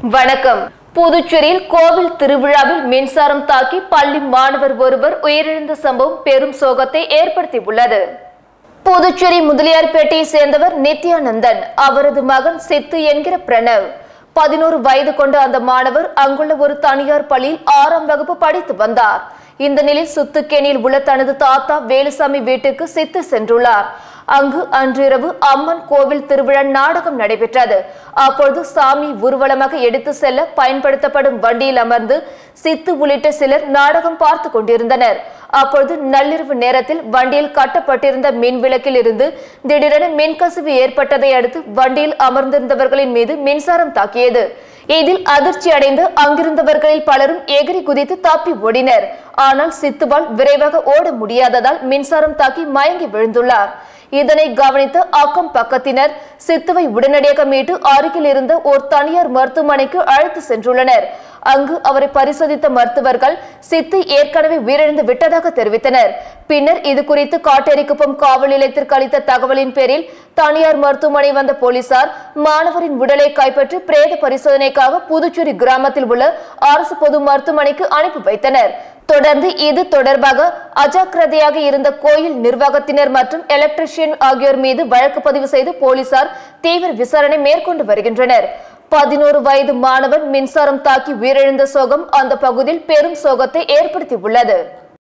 வணக்கம் புதுச்சேரியில் கோவில் திருவிழாவில் மின்சாரம் தாக்கி பள்ளி மாணவர் ஒருவர் உயிரிழந்த சம்பவம் பெரும் சோகத்தை ஏற்படுத்தியுள்ளது புதுச்சேரி முதலியார்பேட்டையை சேர்ந்தவர் நித்யானந்தன் அவரது மகன் சித்து என்கிற பிரணவ் பதினோரு வயது கொண்ட அந்த மாணவர் அங்குள்ள ஒரு தனியார் பள்ளியில் ஆறாம் வகுப்பு படித்து வந்தார் இந்த நிலையில் சுத்துக்கேணியில் உள்ள தனது தாத்தா வேலுசாமி வீட்டுக்கு சித்து சென்றுள்ளார் அங்கு அன்றிரவு அம்மன் கோவில் திருவிழா நாடகம் நடைபெற்றது அப்பொழுது சாமி ஊர்வலமாக எடுத்து செல்ல பயன்படுத்தப்படும் வண்டியில் அமர்ந்து சித்து உள்ளிட்ட சிலர் நாடகம் பார்த்து கொண்டிருந்தனர் அப்பொழுது நள்ளிரவு நேரத்தில் வண்டியில் கட்டப்பட்டிருந்த மின் விளக்கில் இருந்து திடீரென மின்கசிவு ஏற்பட்டதை அடுத்து வண்டியில் அமர்ந்திருந்தவர்களின் மீது மின்சாரம் தாக்கியது இதில் அதிர்ச்சி அடைந்து அங்கிருந்தவர்களில் பலரும் எகிரி குதித்து தப்பி ஓடினர் ஆனால் சித்துவால் விரைவாக ஓட முடியாததால் மின்சாரம் தாக்கி மயங்கி விழுந்துள்ளார் இதனை கவனித்த அக்கம் பக்கத்தினர் சித்துவை உடனடியாக மீட்டு அருகில் இருந்த ஒரு தனியார் மருத்துவமனைக்கு அழைத்து சென்றுள்ளனர் அங்கு அவரை பரிசோதித்த மருத்துவர்கள் சித்து ஏற்கனவே உயிரிழந்து விட்டதாக தெரிவித்தனர் பின்னர் இது குறித்து காட்டேரிக்குப்பம் காவல் நிலையத்திற்கு அளித்த தகவலின் பேரில் தனியார் மருத்துவமனை வந்த போலீசார் மாணவரின் உடலை கைப்பற்றி பிரேத பரிசோதனைக்காக புதுச்சேரி கிராமத்தில் உள்ள அரசு பொது மருத்துவமனைக்கு அனுப்பி வைத்தனர் தொடர்ந்து இது தொடர்பாக அஜாக்கிரதையாக இருந்த கோயில் நிர்வாகத்தினர் மற்றும் எலக்ட்ரிஷியன் ஆகியோர் மீது வழக்கு பதிவு செய்து போலீசார் தீவிர விசாரணை மேற்கொண்டு வருகின்றனர் பதினோரு வயது மாணவன் மின்சாரம் தாக்கி உயிரிழந்த சோகம் அந்த பகுதியில் பெரும் சோகத்தை ஏற்படுத்தியுள்ளது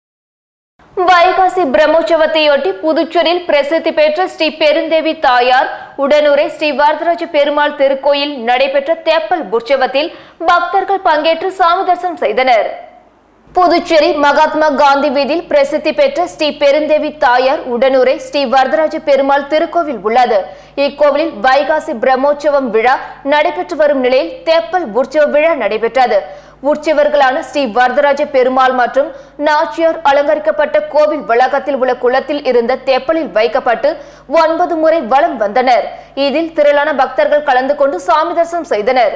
வைகாசி பிரம்மோற்சவத்தையொட்டி புதுச்சேரியில் பிரசித்தி பெற்ற ஸ்ரீ பெருந்தேவி தாயார் உடனுரை ஸ்ரீ வரதராஜ பெருமாள் திருக்கோயில் நடைபெற்ற தேப்பல் உற்சவத்தில் பக்தர்கள் பங்கேற்று சாமி தரிசனம் செய்தனர் புதுச்சேரி மகாத்மா காந்தி வீதியில் பிரசித்தி பெற்ற ஸ்ரீ பெருந்தேவி தாயார் உடனுரை ஸ்ரீ வரதராஜ பெருமாள் திருக்கோவில் உள்ளது இக்கோவிலில் வைகாசி பிரம்மோற்சவம் விழா நடைபெற்று வரும் நிலையில் தேப்பல் உற்சவ விழா நடைபெற்றது உற்சவர்களான ஸ்ரீ வரதராஜ பெருமாள் மற்றும் நாச்சியார் அலங்கரிக்கப்பட்ட கோவில் வளாகத்தில் உள்ள குளத்தில் இருந்த தெப்பலில் வைக்கப்பட்டு ஒன்பது முறை வலம் வந்தனர் இதில் திரளான பக்தர்கள் கலந்து கொண்டு சாமி தரிசனம் செய்தனர்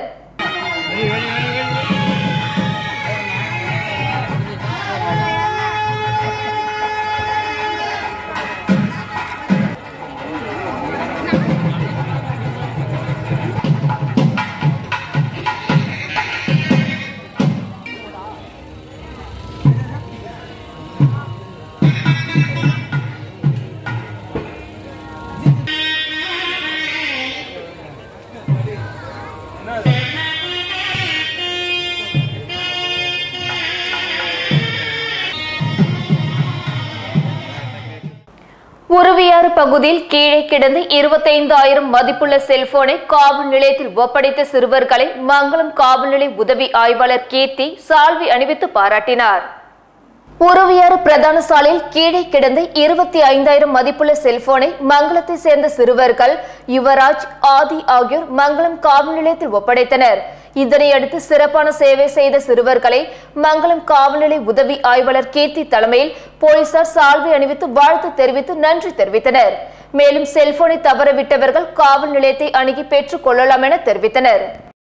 உருவியாறு பகுதியில் கீழே கிடந்து இருபத்தைந்தாயிரம் மதிப்புள்ள செல்போனை காவல் நிலையத்தில் ஒப்படைத்த சிறுவர்களை மங்களம் காவல் நிலைய உதவி ஆய்வாளர் கீர்த்தி சால்வி அணிவித்து பாராட்டினார் உறவியாறு பிரதான சாலையில் கீழே கிடந்த இருபத்தி ஐந்தாயிரம் மதிப்புள்ள செல்போனை மங்களத்தை சேர்ந்த சிறுவர்கள் யுவராஜ் ஆதி ஆகியோர் மங்களம் காவல் நிலையத்தில் ஒப்படைத்தனர் இதனையடுத்து சிறப்பான சேவை செய்த சிறுவர்களை மங்களம் காவல் நிலைய உதவி ஆய்வாளர் கீர்த்தி தலைமையில் போலீசார் சால்வை அணிவித்து வாழ்த்து தெரிவித்து நன்றி தெரிவித்தனர் மேலும் செல்போனை தவறவிட்டவர்கள் காவல் நிலையத்தை அணுகி பெற்றுக் கொள்ளலாம் என தெரிவித்தனர்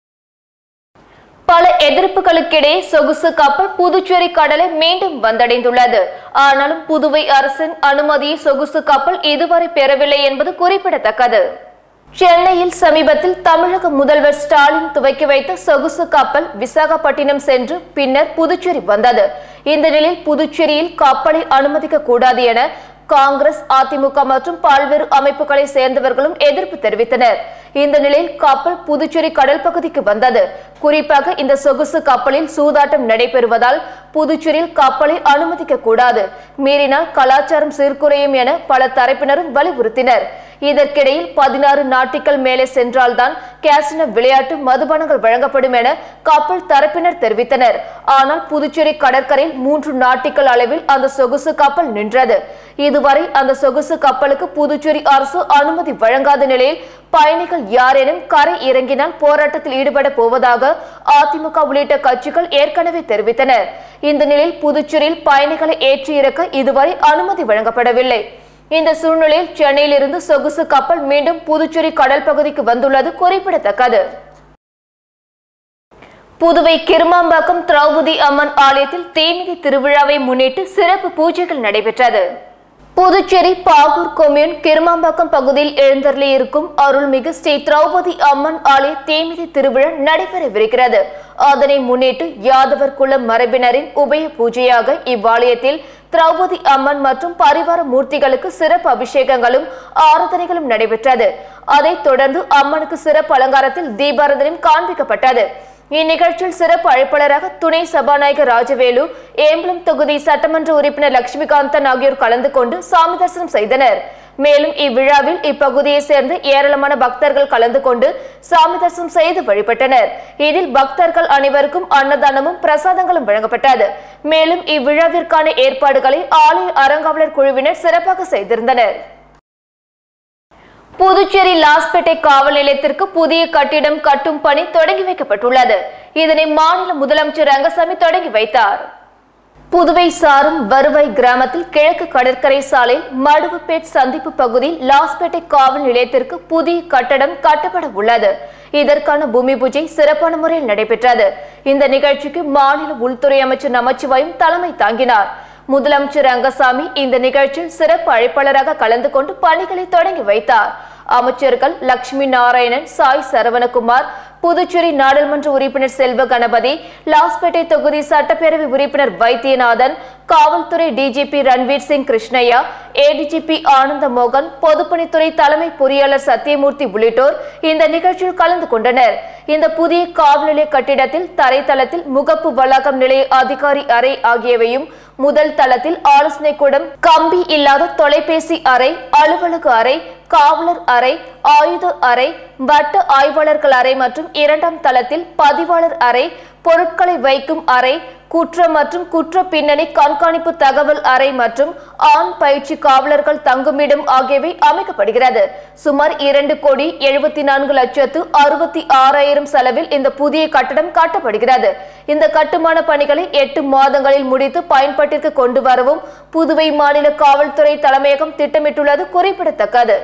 பல எதிர்ப்புகளுக்கிடையே சொகுசு கப்பல் புதுச்சேரி கடலை மீண்டும் வந்தடைந்துள்ளது ஆனாலும் புதுவை அரசின் அனுமதியை சொகுசு கப்பல் இதுவரை பெறவில்லை என்பது குறிப்பிடத்தக்கது சென்னையில் சமீபத்தில் தமிழக முதல்வர் ஸ்டாலின் துவக்கி வைத்த சொகுசு கப்பல் விசாகப்பட்டினம் சென்று பின்னர் புதுச்சேரி வந்தது இந்த நிலையில் புதுச்சேரியில் கப்பலை அனுமதிக்க கூடாது என காங்கிரஸ் அதிமுக மற்றும் பல்வேறு அமைப்புகளை சேர்ந்தவர்களும் எதிர்ப்பு தெரிவித்தனர் இந்த நிலையில் கப்பல் புதுச்சேரி கடல் பகுதிக்கு வந்தது குறிப்பாக இந்த சொகுசு கப்பலில் சூதாட்டம் நடைபெறுவதால் புதுச்சேரியில் கப்பலை அனுமதிக்க கூடாது மீறினால் கலாச்சாரம் சீர்குறையும் என பல தரப்பினரும் வலியுறுத்தினர் இதற்கிடையில் பதினாறு நாட்டிகள் மேலே சென்றால்தான் கேசினோ விளையாட்டு மதுபானங்கள் வழங்கப்படும் என கப்பல் தரப்பினர் தெரிவித்தனர் ஆனால் புதுச்சேரி கடற்கரையில் மூன்று நாட்டிகள் அளவில் அந்த சொகுசு கப்பல் நின்றது இதுவரை அந்த சொகுசு கப்பலுக்கு புதுச்சேரி அரசு அனுமதி வழங்காத நிலையில் பயணிகள் யாரேனும் கரை இறங்கினால் போராட்டத்தில் ஈடுபட போவதாக அதிமுக உள்ளிட்ட கட்சிகள் ஏற்கனவே தெரிவித்தனர் இந்த நிலையில் புதுச்சேரியில் பயணிகளை ஏற்றி இறக்க இதுவரை அனுமதி வழங்கப்படவில்லை இந்த சூழ்நிலையில் சென்னையிலிருந்து சொகுசு கப்பல் மீண்டும் புதுச்சேரி கடல் பகுதிக்கு வந்துள்ளது குறிப்பிடத்தக்கது புதுவை கிருமாம்பாக்கம் திரௌபதி அம்மன் ஆலயத்தில் தேமிதி திருவிழாவை முன்னிட்டு சிறப்பு பூஜைகள் நடைபெற்றது புதுச்சேரி பாகூர் கொம்யூன் கிருமாம்பாக்கம் பகுதியில் எழுந்தருளி இருக்கும் அருள்மிகு ஸ்ரீ திரௌபதி அம்மன் ஆலய தீமிதி திருவிழா நடைபெறவிருக்கிறது அதனை முன்னிட்டு யாதவர் குல மரபினரின் உபய பூஜையாக இவ்வாலயத்தில் திரௌபதி அம்மன் மற்றும் பரிவார மூர்த்திகளுக்கு சிறப்பு அபிஷேகங்களும் ஆராதனைகளும் நடைபெற்றது அதைத் தொடர்ந்து அம்மனுக்கு சிறப்பு அலங்காரத்தில் தீபாராதனையும் காண்பிக்கப்பட்டது இந்நிகழ்ச்சியில் சிறப்பு அழைப்பாளராக துணை சபாநாயகர் ராஜவேலு ஏம்பலம் தொகுதி சட்டமன்ற உறுப்பினர் லட்சுமிகாந்தன் ஆகியோர் கலந்து கொண்டு சாமி தரிசனம் செய்தனர் மேலும் இவ்விழாவில் இப்பகுதியைச் சேர்ந்த ஏராளமான பக்தர்கள் கலந்து கொண்டு சாமி தரிசனம் செய்து வழிபட்டனர் இதில் பக்தர்கள் அனைவருக்கும் அன்னதானமும் பிரசாதங்களும் வழங்கப்பட்டது மேலும் இவ்விழாவிற்கான ஏற்பாடுகளை ஆலய அறங்காவலர் குழுவினர் சிறப்பாக செய்திருந்தனர் புதுச்சேரி லாஸ்பேட்டை காவல் நிலையத்திற்கு புதிய கட்டிடம் கட்டும் பணி தொடங்கி வைக்கப்பட்டுள்ளது இதனை மாநில முதலமைச்சர் ரங்கசாமி தொடங்கி வைத்தார் புதுவை சாரும் வருவாய் கிராமத்தில் கிழக்கு கடற்கரை சாலை மடுவுப்பேட் சந்திப்பு பகுதியில் லாஸ்பேட்டை காவல் நிலையத்திற்கு புதிய கட்டடம் கட்டப்பட உள்ளது இதற்கான பூமி பூஜை சிறப்பான முறையில் நடைபெற்றது இந்த நிகழ்ச்சிக்கு மாநில உள்துறை அமைச்சர் நமச்சிவாயும் தலைமை தாங்கினார் முதலமைச்சர் ரங்கசாமி இந்த நிகழ்ச்சியில் சிறப்பு அழைப்பாளராக கலந்து கொண்டு பணிகளை தொடங்கி வைத்தார் அமைச்சர்கள் லட்சுமி நாராயணன் சாய் சரவணகுமார் புதுச்சேரி நாடாளுமன்ற உறுப்பினர் செல்வ கணபதி லாஸ்பேட்டை தொகுதி சட்டப்பேரவை உறுப்பினர் வைத்தியநாதன் காவல்துறை டிஜிபி ரன்வீர் சிங் கிருஷ்ணய்யா ஏடிஜிபி ஆனந்த மோகன் பொதுப்பணித்துறை தலைமை பொறியாளர் சத்தியமூர்த்தி உள்ளிட்டோர் இந்த நிகழ்ச்சியில் கலந்து கொண்டனர் இந்த புதிய காவல் நிலைய கட்டிடத்தில் தரைத்தளத்தில் முகப்பு வளாகம் நிலைய அதிகாரி அறை ஆகியவையும் முதல் தளத்தில் ஆலோசனை கூடம் கம்பி இல்லாத தொலைபேசி அறை அலுவலக அறை காவலர் அறை ஆயுத அறை வட்ட ஆய்வாளர்கள் அறை மற்றும் இரண்டாம் தளத்தில் பதிவாளர் அறை பொருட்களை வைக்கும் அறை குற்ற மற்றும் குற்ற பின்னணி கண்காணிப்பு தகவல் அறை மற்றும் ஆண் பயிற்சி காவலர்கள் தங்குமிடம் ஆகியவை அமைக்கப்படுகிறது சுமார் இரண்டு கோடி எழுபத்தி நான்கு லட்சத்து அறுபத்தி ஆறாயிரம் செலவில் இந்த புதிய கட்டடம் கட்டப்படுகிறது இந்த கட்டுமான பணிகளை எட்டு மாதங்களில் முடித்து பயன்பாட்டிற்கு கொண்டு வரவும் புதுவை மாநில காவல்துறை தலைமையகம் திட்டமிட்டுள்ளது குறிப்பிடத்தக்கது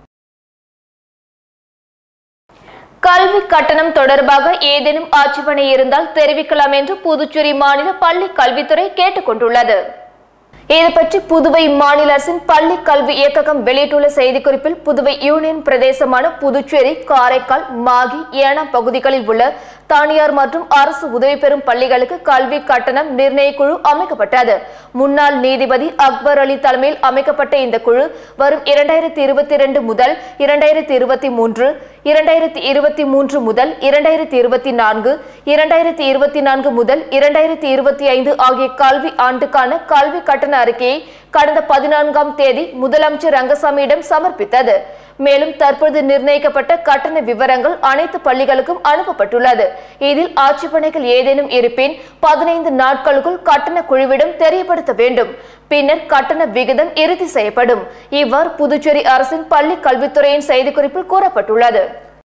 கல்வி கட்டணம் தொடர்பாக ஏதேனும் ஆட்சேபனை இருந்தால் தெரிவிக்கலாம் என்று புதுச்சேரி மாநில பள்ளி கல்வித்துறை கேட்டுக் கொண்டுள்ளது இது பற்றி புதுவை மாநில அரசின் பள்ளி கல்வி இயக்ககம் வெளியிட்டுள்ள செய்திக்குறிப்பில் புதுவை யூனியன் பிரதேசமான புதுச்சேரி காரைக்கால் மாகி ஏனாம் பகுதிகளில் உள்ள தனியார் மற்றும் அரசு உதவி பெறும் பள்ளிகளுக்கு கல்வி கட்டணம் நிர்ணய குழு அமைக்கப்பட்டது முன்னாள் நீதிபதி அக்பர் அலி தலைமையில் அமைக்கப்பட்ட இந்த குழு வரும் இரண்டாயிரத்தி இருபத்தி இரண்டு முதல் இரண்டாயிரத்தி இருபத்தி மூன்று இரண்டாயிரத்தி இருபத்தி மூன்று முதல் இரண்டாயிரத்தி இருபத்தி நான்கு இரண்டாயிரத்தி இருபத்தி நான்கு முதல் இரண்டாயிரத்தி இருபத்தி ஐந்து ஆகிய கல்வி ஆண்டுக்கான கல்வி கட்டண அறிக்கையை கடந்த பதினான்காம் தேதி முதலமைச்சர் ரங்கசாமியிடம் சமர்ப்பித்தது மேலும் தற்போது நிர்ணயிக்கப்பட்ட கட்டண விவரங்கள் அனைத்து பள்ளிகளுக்கும் அனுப்பப்பட்டுள்ளது இதில் ஆட்சேபனைகள் ஏதேனும் இருப்பின் பதினைந்து நாட்களுக்குள் கட்டண குழுவிடம் தெரியப்படுத்த வேண்டும் பின்னர் கட்டண விகிதம் இறுதி செய்யப்படும் இவ்வாறு புதுச்சேரி அரசின் பள்ளி கல்வித்துறையின் செய்திக்குறிப்பில் கூறப்பட்டுள்ளது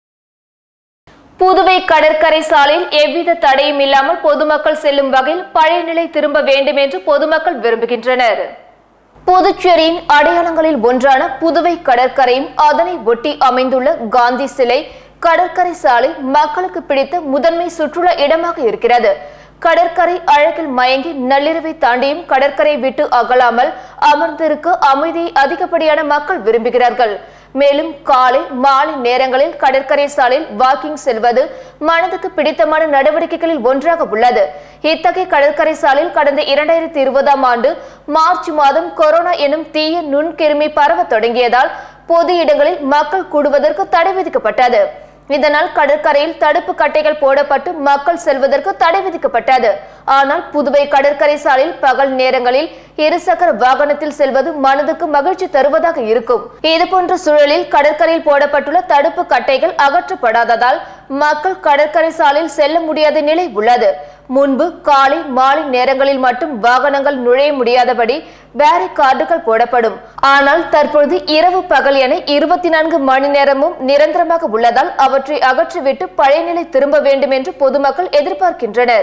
புதுவை கடற்கரை சாலையில் எவ்வித தடையும் இல்லாமல் பொதுமக்கள் செல்லும் வகையில் பழைய நிலை திரும்ப வேண்டும் என்று பொதுமக்கள் விரும்புகின்றனர் புதுச்சேரியின் அடையாளங்களில் ஒன்றான புதுவை கடற்கரையும் அதனை ஒட்டி அமைந்துள்ள காந்தி சிலை கடற்கரை சாலை மக்களுக்கு பிடித்த முதன்மை சுற்றுலா இடமாக இருக்கிறது கடற்கரை அழகில் மயங்கி நள்ளிரவை தாண்டியும் கடற்கரை விட்டு அகலாமல் அமர்ந்திருக்க அமைதியை அதிகப்படியான மக்கள் விரும்புகிறார்கள் மேலும் காலை மாலை நேரங்களில் கடற்கரை சாலையில் வாக்கிங் செல்வது மனதுக்கு பிடித்தமான நடவடிக்கைகளில் ஒன்றாக உள்ளது இத்தகைய கடற்கரை சாலையில் கடந்த இரண்டாயிரத்தி இருபதாம் ஆண்டு மார்ச் மாதம் கொரோனா எனும் தீய நுண்கிருமி பரவத் தொடங்கியதால் பொது இடங்களில் மக்கள் கூடுவதற்கு தடை விதிக்கப்பட்டது இதனால் கடற்கரையில் தடுப்பு கட்டைகள் போடப்பட்டு மக்கள் செல்வதற்கு தடை விதிக்கப்பட்டது ஆனால் புதுவை கடற்கரை சாலையில் பகல் நேரங்களில் இருசக்கர வாகனத்தில் செல்வது மனதுக்கு மகிழ்ச்சி தருவதாக இருக்கும் இதுபோன்ற சூழலில் கடற்கரையில் போடப்பட்டுள்ள தடுப்பு கட்டைகள் அகற்றப்படாததால் மக்கள் கடற்கரை சாலையில் செல்ல முடியாத நிலை உள்ளது முன்பு காலை மாலை நேரங்களில் மட்டும் வாகனங்கள் நுழைய முடியாதபடி பேரிகார்டுகள் போடப்படும் ஆனால் தற்பொழுது இரவு பகல் என இருபத்தி நான்கு மணி நேரமும் நிரந்தரமாக உள்ளதால் அவற்றை அகற்றிவிட்டு பழைய நிலை திரும்ப வேண்டும் என்று பொதுமக்கள் எதிர்பார்க்கின்றனர்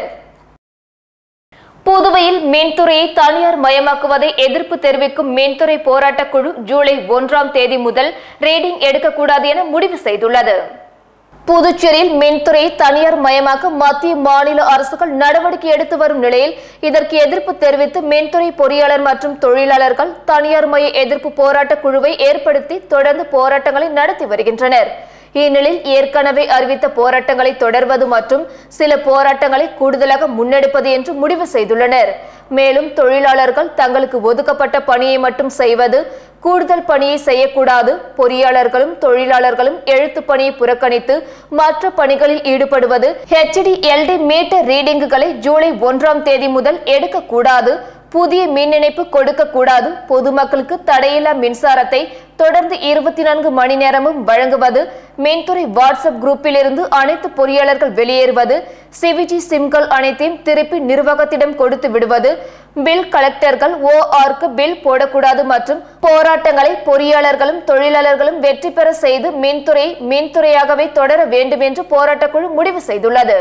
புதுவையில் மின்துறையை தனியார் மயமாக்குவதை எதிர்ப்பு தெரிவிக்கும் மின்துறை போராட்டக் குழு ஜூலை ஒன்றாம் தேதி முதல் ரீடிங் எடுக்கக்கூடாது என முடிவு செய்துள்ளது புதுச்சேரியில் மின்துறை தனியார் மயமாக்க மத்திய மாநில அரசுகள் நடவடிக்கை எடுத்து வரும் நிலையில் இதற்கு எதிர்ப்பு தெரிவித்து மின்துறை பொறியாளர் மற்றும் தொழிலாளர்கள் தனியார் மய எதிர்ப்பு போராட்ட குழுவை ஏற்படுத்தி தொடர்ந்து போராட்டங்களை நடத்தி வருகின்றனர் இந்நிலையில் ஏற்கனவே அறிவித்த போராட்டங்களை தொடர்வது மற்றும் சில போராட்டங்களை கூடுதலாக முன்னெடுப்பது என்று முடிவு செய்துள்ளனர் மேலும் தொழிலாளர்கள் தங்களுக்கு ஒதுக்கப்பட்ட பணியை மட்டும் செய்வது கூடுதல் பணியை செய்யக்கூடாது பொறியாளர்களும் தொழிலாளர்களும் எழுத்து பணியை புறக்கணித்து மற்ற பணிகளில் ஈடுபடுவது ஹெச்டிஎல்டி மீட்டர் ரீடிங்குகளை ஜூலை ஒன்றாம் தேதி முதல் எடுக்கக்கூடாது புதிய மின் இணைப்பு கொடுக்க கூடாது பொதுமக்களுக்கு தடையில்லா மின்சாரத்தை தொடர்ந்து இருபத்தி நான்கு மணி நேரமும் வழங்குவது மின்துறை வாட்ஸ்அப் குரூப்பில் இருந்து அனைத்து பொறியாளர்கள் வெளியேறுவது சிவிஜி சிம்கள் அனைத்தையும் திருப்பி நிர்வாகத்திடம் கொடுத்து விடுவது பில் கலெக்டர்கள் ஓஆர்க்கு பில் போடக்கூடாது மற்றும் போராட்டங்களை பொறியாளர்களும் தொழிலாளர்களும் வெற்றி பெற செய்து மின்துறை மின்துறையாகவே தொடர வேண்டும் என்று போராட்டக்குழு முடிவு செய்துள்ளது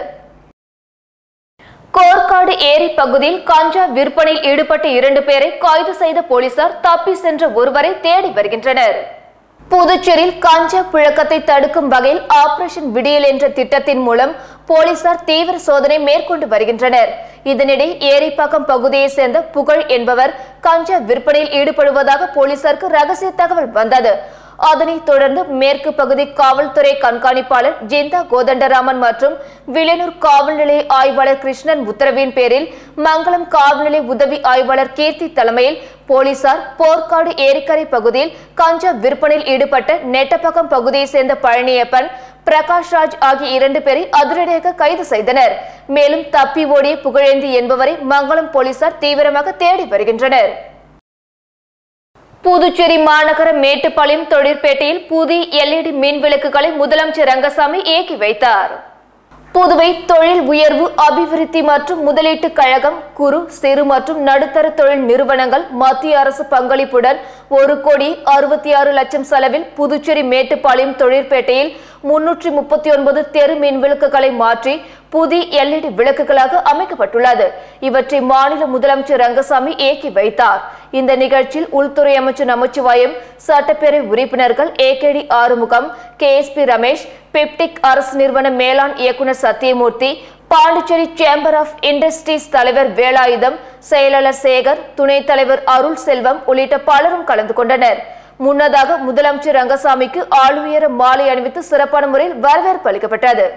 கோர்க்காடு ஏரி பகுதியில் கஞ்சா விற்பனையில் ஈடுபட்ட இரண்டு பேரை கைது செய்த போலீசார் தப்பி சென்ற ஒருவரை தேடி வருகின்றனர் புதுச்சேரியில் கஞ்சா புழக்கத்தை தடுக்கும் வகையில் ஆபரேஷன் விடியல் என்ற திட்டத்தின் மூலம் போலீசார் தீவிர சோதனை மேற்கொண்டு வருகின்றனர் இதனிடையே ஏரிப்பாக்கம் பகுதியைச் சேர்ந்த புகழ் என்பவர் கஞ்சா விற்பனையில் ஈடுபடுவதாக போலீசாருக்கு ரகசிய தகவல் வந்தது அதனைத் தொடர்ந்து மேற்கு பகுதி காவல்துறை கண்காணிப்பாளர் ஜிந்தா கோதண்டராமன் மற்றும் வில்லியனூர் காவல் நிலைய ஆய்வாளர் கிருஷ்ணன் உத்தரவின் பேரில் மங்களம் காவல் நிலைய உதவி ஆய்வாளர் கீர்த்தி தலைமையில் போலீசார் போர்க்காடு ஏரிக்கரை பகுதியில் கஞ்சா விற்பனையில் ஈடுபட்ட நெட்டப்பக்கம் பகுதியைச் சேர்ந்த பழனியப்பன் பிரகாஷ் ராஜ் ஆகிய இரண்டு பேரை அதிரடியாக கைது செய்தனர் மேலும் தப்பி ஓடிய புகழேந்தி என்பவரை மங்களம் போலீசார் தீவிரமாக தேடி வருகின்றனர் புதுச்சேரி மாநகர மேட்டுப்பாளையம் தொழிற்பேட்டையில் புதிய எல்இடி மின் விளக்குகளை முதலமைச்சர் ரங்கசாமி இயக்கி வைத்தார் புதுவை தொழில் உயர்வு அபிவிருத்தி மற்றும் முதலீட்டு கழகம் குறு சிறு மற்றும் நடுத்தர தொழில் நிறுவனங்கள் மத்திய அரசு பங்களிப்புடன் ஒரு கோடி அறுபத்தி ஆறு லட்சம் செலவில் புதுச்சேரி மேட்டுப்பாளையம் தொழிற்பேட்டையில் முன்னூற்றி முப்பத்தி ஒன்பது தெரு மின் விளக்குகளை மாற்றி புதிய எல்இடி விளக்குகளாக அமைக்கப்பட்டுள்ளது இவற்றை மாநில முதலமைச்சர் ரங்கசாமி இயக்கி வைத்தார் இந்த நிகழ்ச்சியில் உள்துறை அமைச்சர் நமச்சிவாயம் சட்டப்பேரவை உறுப்பினர்கள் AKD Arumugam K S P Ramesh PIPDIC அரசு நிறுவன மேலாண் இயக்குநர் Sathyamoorthy Pondicherry chamber of industries தலைவர் வேலாயுதம் செயலாளர் சேகர் துணைத் தலைவர் அருள் செல்வம் உள்ளிட்ட பலரும் கலந்து கொண்டனர் முன்னதாக முதலமைச்சர் ரங்கசாமிக்கு ஆளுயர மாலை அணிவித்து சிறப்பான முறையில் வரவேற்பு அளிக்கப்பட்டது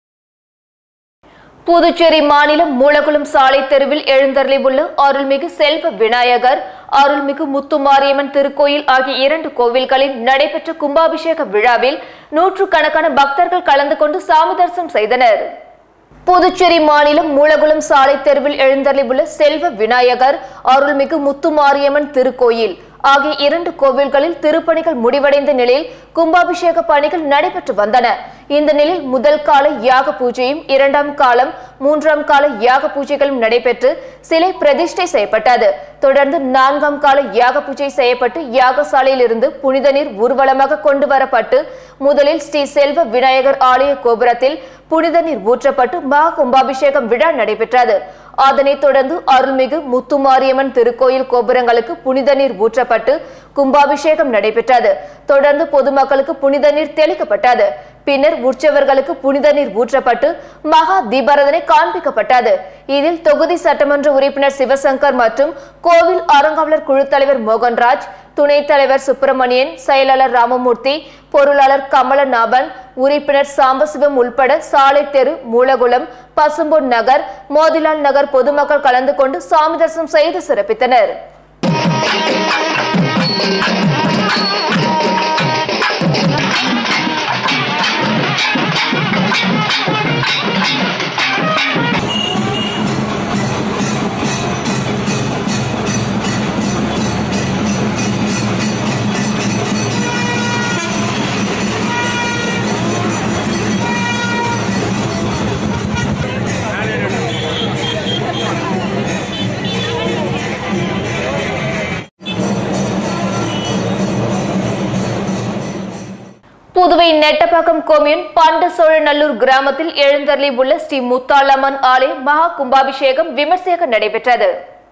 புதுச்சேரி மாநிலம் மூலகுளம் சாலை தெருவில் எழுந்தருளி உள்ள அருள்மிகு செல்வ விநாயகர் அருள்மிகு முத்துமாரியம்மன் திருக்கோயில் ஆகிய இரண்டு கோவில்களில் நடைபெற்ற கும்பாபிஷேக விழாவில் நூற்றுக்கணக்கான பக்தர்கள் கலந்து கொண்டு சாமி தரிசனம் செய்தனர் புதுச்சேரி மாநிலம் மூலகுளம் சாலை தெருவில் எழுந்தருளி உள்ள செல்வ விநாயகர் அருள்மிகு முத்துமாரியம்மன் திருக்கோயில் ஆகிய இரண்டு கோவில்களில் திருப்பணிகள் முடிவடைந்த நிலையில் கும்பாபிஷேக பணிகள் நடைபெற்று வந்தன இந்த நிலையில் முதல் கால யாக பூஜையும் இரண்டாம் காலம் மூன்றாம் கால யாக பூஜைகளும் நடைபெற்று சிலை பிரதிஷ்டை செய்யப்பட்டது தொடர்ந்து நான்காம் கால யாக பூஜை செய்யப்பட்டு யாகசாலையில் இருந்து புனித நீர் ஊர்வலமாக கொண்டு வரப்பட்டு முதலில் ஸ்ரீ செல்வ விநாயகர் ஆலய கோபுரத்தில் புனித நீர் ஊற்றப்பட்டு மகா கும்பாபிஷேகம் விழா நடைபெற்றது அதனைத் தொடர்ந்து அருள்மிகு முத்துமாரியம்மன் திருக்கோயில் கோபுரங்களுக்கு புனித நீர் ஊற்றப்பட்டு கும்பாபிஷேகம் நடைபெற்றது தொடர்ந்து பொதுமக்களுக்கு புனித நீர் தெளிக்கப்பட்டது பின்னர் உற்சவர்களுக்கு புனித நீர் ஊற்றப்பட்டு மகா தீபாரதனை காண்பிக்கப்பட்டது இதில் தொகுதி சட்டமன்ற உறுப்பினர் சிவசங்கர் மற்றும் கோவில் அறங்காவலர் குழு தலைவர் மோகன்ராஜ் துணைத் தலைவர் சுப்பிரமணியன் செயலாளர் ராமமூர்த்தி பொருளாளர் கமலநாபன் உறுப்பினர் சாம்பசிவம் உள்பட சாலை தெரு மூலகுளம் பசும்பொன் நகர் மோதிலால் நகர் பொதுமக்கள் கலந்து கொண்டு சாமி தரிசனம் செய்து சிறப்பித்தனர் புதுவை நெட்டப்பாக்கம் கொம்யூன் பண்டு சோழநல்லூர் கிராமத்தில் எழுந்தருளி உள்ள ஸ்ரீ முத்தாளம்மன் ஆலய மகா கும்பாபிஷேகம் விமர்சையாக நடைபெற்றது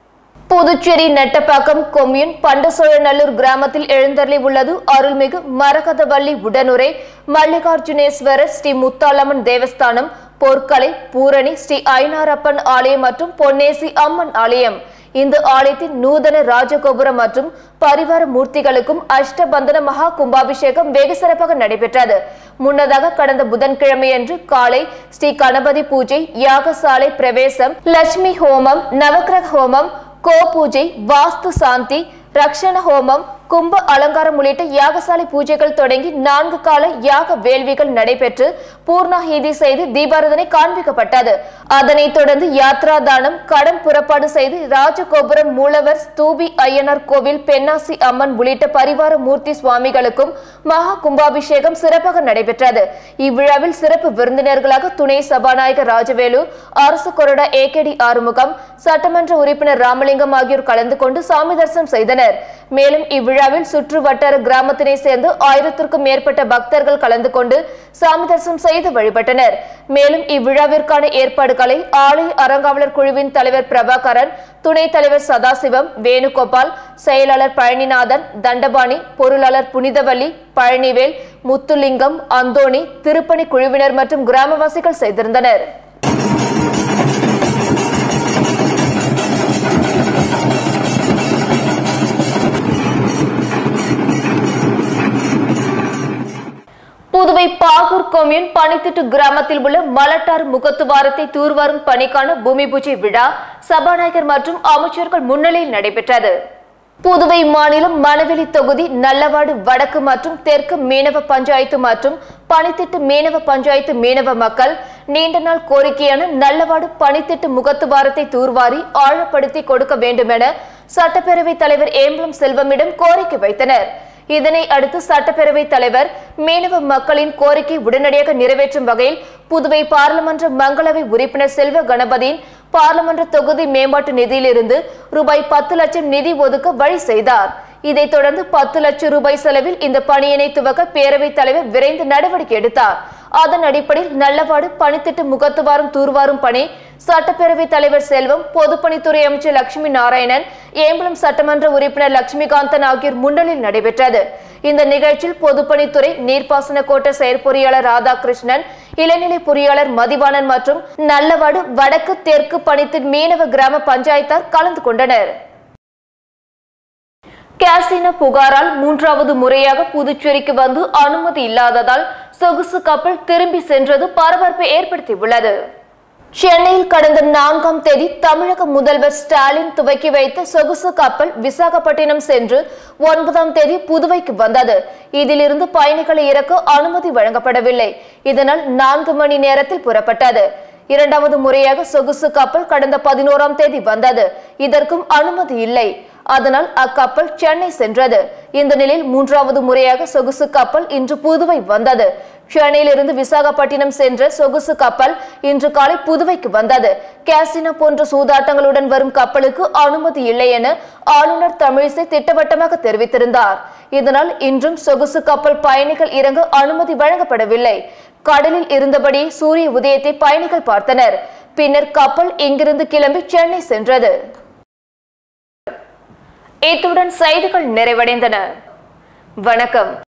புதுச்சேரி நெட்டப்பாக்கம் கொம்யூன் பண்டசோழநல்லூர் கிராமத்தில் எழுந்தருளி உள்ளது அருள்மிகு மரகதவள்ளி உடனுரை மல்லிகார்ஜுனேஸ்வரர் ஸ்ரீ முத்தாலம்மன் தேவஸ்தானம் பொற்கலை பூரணி ஸ்ரீ ஐனாரப்பன் ஆலயம் மற்றும் பொன்னேசி அம்மன் ஆலயம் இந்த ஆலயத்தின் நூதன ராஜகோபுரம் மற்றும் பரிவார மூர்த்திகளுக்கும் அஷ்டபந்தன மகா கும்பாபிஷேகம் வெகு சிறப்பாக நடைபெற்றது முன்னதாக கடந்த புதன்கிழமையன்று காலை ஸ்ரீ கணபதி பூஜை யாகசாலை பிரவேசம் லட்சுமி ஹோமம் நவக்கிரக ஹோமம் கோ பூஜை வாஸ்து சாந்தி ரக்ஷண ஹோமம் கும்ப அலங்காரம் உள்ளிட்ட யாகசாலை பூஜைகள் தொடங்கி நான்கு கால யாக வேள்விகள் நடைபெற்று பூர்ணாஹீதி செய்து தீபாரதனை காண்பிக்கப்பட்டது அதனைத் தொடர்ந்து யாத்ரா தானம் கடன் புறப்பாடு செய்து ராஜகோபுரம் மூலவர் ஸ்தூபி ஐயனார் கோவில் பெண்ணாசி அம்மன் உள்ளிட்ட பரிவார மூர்த்தி சுவாமிகளுக்கும் மகா கும்பாபிஷேகம் சிறப்பாக நடைபெற்றது இவ்விழாவில் சிறப்பு விருந்தினர்களாக துணை சபாநாயகர் ராஜவேலு அரசு கொறடா ஏகேடி ஆறுமுகம் சட்டமன்ற உறுப்பினர் ராமலிங்கம் ஆகியோர் கலந்து கொண்டு சாமி தரிசனம் செய்தனர் மேலும் இவ்விழாவில் சுற்று வட்டார கிராமத்தினை சேர்ந்து ஆயிரத்திற்கும் மேற்பட்ட பக்தர்கள் கலந்து கொண்டு சாமி தரிசனம் செய்து வழிபட்டனர் மேலும் இவ்விழாவிற்கான ஏற்பாடுகளை ஆலய அறங்காவலர் குழுவின் தலைவர் பிரபாகரன் துணைத் தலைவர் சதாசிவம் வேணுகோபால் செயலாளர் பழனிநாதன் தண்டபாணி பொருளாளர் புனிதவல்லி பழனிவேல் முத்துலிங்கம் அந்தோணி திருப்பணி குழுவினர் மற்றும் கிராமவாசிகள் செய்திருந்தனர் புதுவை பாகூர் கொம்யூன் பனித்திட்டு கிராமத்தில் உள்ள மலட்டார் முகத்துவாரத்தை தூர்வாரும் பணிக்கான பூமி பூஜை விழா சபாநாயகர் மற்றும் அமைச்சர்கள் முன்னிலையில் நடைபெற்றது புதுவை மாநிலம் மணவெளி தொகுதி நல்லவாடு வடக்கு மற்றும் தெற்கு மீனவ பஞ்சாயத்து மற்றும் பனித்திட்டு மீனவ பஞ்சாயத்து மீனவ மக்கள் நீண்ட நாள் கோரிக்கையான நல்லவாடு பனித்திட்டு முகத்துவாரத்தை தூர்வாரி ஆழப்படுத்தி கொடுக்க வேண்டும் என சட்டப்பேரவைத் தலைவர் ஏம்பலம் செல்வமிடம் கோரிக்கை வைத்தனர் இதனை அடுத்து சட்டப்பேரவை தலைவர் மீனவ மக்களின் கோரிக்கை உடனடியாக நிறைவேற்றும் வகையில் புதுவை பாராளுமன்ற மங்களவை உறுப்பினர் செல்வ கணபதியின் பாராளுமன்ற தொகுதி மேம்பாட்டு நிதியிலிருந்து ரூபாய் பத்து லட்சம் நிதி ஒதுக்க வழி செய்தார் இதைத் தொடர்ந்து பத்து லட்சம் ரூபாய் செலவில் இந்த பணியினை துவக்க பேரவைத் தலைவர் விரைந்து நடவடிக்கை எடுத்தார் அதன் அடிப்படையில் நல்லவாடு பணித்திட்டு முகத்துவாரும் தூர்வாரும் பணி சட்டப்பேரவைத் தலைவர் செல்வம் பொதுப்பணித்துறை அமைச்சர் லட்சுமி நாராயணன் ஏம்பலம் சட்டமன்ற உறுப்பினர் லட்சுமிகாந்தன் ஆகியோர் முன்னிலையில் நடைபெற்றது இந்த நிகழ்ச்சியில் பொதுப்பணித்துறை நீர்ப்பாசன கோட்ட செயற்பொறியாளர் ராதாகிருஷ்ணன் இளநிலை பொறியாளர் மதிவாணன் மற்றும் நல்லவாடு வடக்கு தெற்கு பணித்தின் மீனவ கிராம பஞ்சாயத்தார் கலந்து கொண்டனர் கேசினோ புகாரால் மூன்றாவது முறையாக புதுச்சேரிக்கு வந்து அனுமதி இல்லாததால் சொகுசு கப்பல் திரும்பி சென்றது பரபரப்பை ஏற்படுத்தியுள்ளது சென்னையில் கடந்த நான்காம் தேதி தமிழக முதல்வர் ஸ்டாலின் துவக்கி வைத்த சொகுசு கப்பல் விசாகப்பட்டினம் சென்று ஒன்பதாம் தேதி புதுவைக்கு வந்தது இதிலிருந்து பயணிகளை இறக்க அனுமதி வழங்கப்படவில்லை இதனால் நான்கு மணி நேரத்தில் புறப்பட்டது இரண்டாவது முறையாக சொகுசு கப்பல் கடந்த பதினோராம் தேதி வந்தது இதற்கும் அனுமதி இல்லை அதனால் அக்கப்பல் சென்னை சென்றது இந்த நிலையில் மூன்றாவது முறையாக சொகுசு கப்பல் இன்று புதுவை வந்தது சென்னையிலிருந்து விசாகப்பட்டினம் சென்ற சொகுசு கப்பல் இன்று காலை புதுவைக்கு வந்தது கேசினோ போன்ற சூதாட்டங்களுடன் வரும் கப்பலுக்கு அனுமதி இல்லை என ஆளுநர் தமிழிசை திட்டவட்டமாக தெரிவித்திருந்தார் இதனால் இன்றும் சொகுசு கப்பல் பயணிகள் இறங்க அனுமதி வழங்கப்படவில்லை கடலில் இருந்தபடி சூரிய உதயத்தை பயணிகள் பார்த்தனர் பின்னர் கப்பல் இங்கிருந்து கிளம்பி சென்னை சென்றது இத்துடன் செய்திகள் நிறைவடைந்தன வணக்கம்